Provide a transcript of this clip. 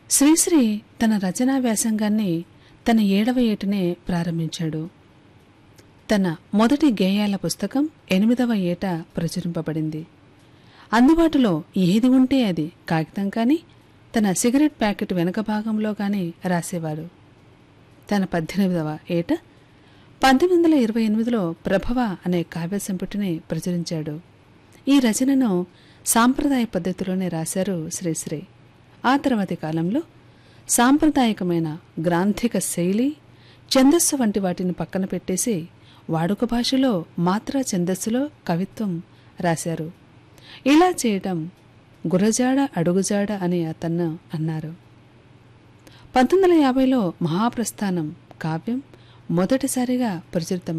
శ్రీశ్రీ తన రచనా వ్యాసంగాన్ని తన ఏడవ ఏటనే ప్రారంభించాడు తన మొదటి గేయాల పుస్తకం ఎనిమిదవ ఏట ప్రచురింపబడింది అందుబాటులో ఏది ఉంటే అది కాగితం కానీ తన సిగరెట్ ప్యాకెట్ వెనక భాగంలో కానీ రాసేవాడు తన పద్దెనిమిదవ ఏట పంతొమ్మిది వందల ఇరవై ఎనిమిదిలో ప్రభవ అనే కావ్య సంపుటిని ప్రచురించాడు ఈ రచనను సాంప్రదాయ పద్ధతిలోనే రాశారు శ్రీశ్రీ ఆ తర్వాతి కాలంలో సాంప్రదాయకమైన గ్రాంథిక శైలి ఛందస్సు వంటి వాటిని పక్కన పెట్టేసి వాడుక భాషలో మాత్రా ఛందస్సులో కవిత్వం రాశారు ఇలా చేయటం గురజాడ అడుగుజాడ అని అతను అన్నారు పంతొమ్మిది వందల యాభైలో మహాప్రస్థానం కావ్యం మొదటిసారిగా ప్రచురితం